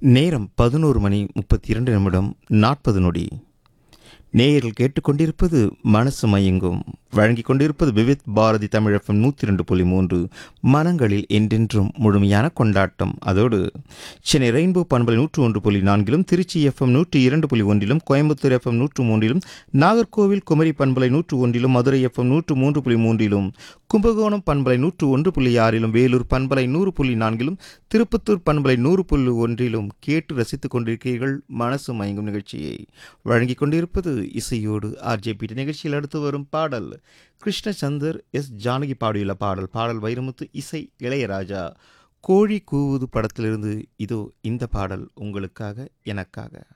நேரம் பதினோரு மணி முப்பத்தி இரண்டு நிமிடம் நாற்பது நொடி நேயர்கள் கேட்டுக்கொண்டிருப்பது மனசு மயங்கும் வழங்கிக் கொண்டிருப்பது விவித் பாரதி தமிழகம் நூற்றி ரெண்டு புள்ளி மூன்று மனங்களில் என்றென்றும் முழுமையான கொண்டாட்டம் அதோடு சென்னை ரெயின்போ பண்பலை நூற்று ஒன்று புள்ளி நான்கிலும் திருச்சி எஃப்எம் நூற்றி இரண்டு புள்ளி ஒன்றிலும் கோயம்புத்தூர் எஃப்எம் நூற்று மூன்றிலும் நாகர்கோவில் குமரி பண்பலை நூற்று ஒன்றிலும் மதுரை எஃப்எம் நூற்று மூன்று புள்ளி மூன்றிலும் கும்பகோணம் பண்பலை நூற்று ஒன்று புள்ளி ஆறிலும் வேலூர் பண்பலை நூறு புள்ளி நான்கிலும் திருப்பத்தூர் பண்பலை நூறு புள்ளி ஒன்றிலும் கேட்டு ரசித்துக் கொண்டிருக்கிறீர்கள் மனசு மயங்கும் நிகழ்ச்சியை வழங்கிக் கொண்டிருப்பது இசையோடு ஆர்ஜேபி நிகழ்ச்சியில் அடுத்து வரும் பாடல் கிருஷ்ணச்சந்தர் எஸ் ஜானகி பாடியுள்ள பாடல் பாடல் வைரமுத்து இசை இளையராஜா கோழி கூவுது படத்திலிருந்து இதோ இந்த பாடல் உங்களுக்காக எனக்காக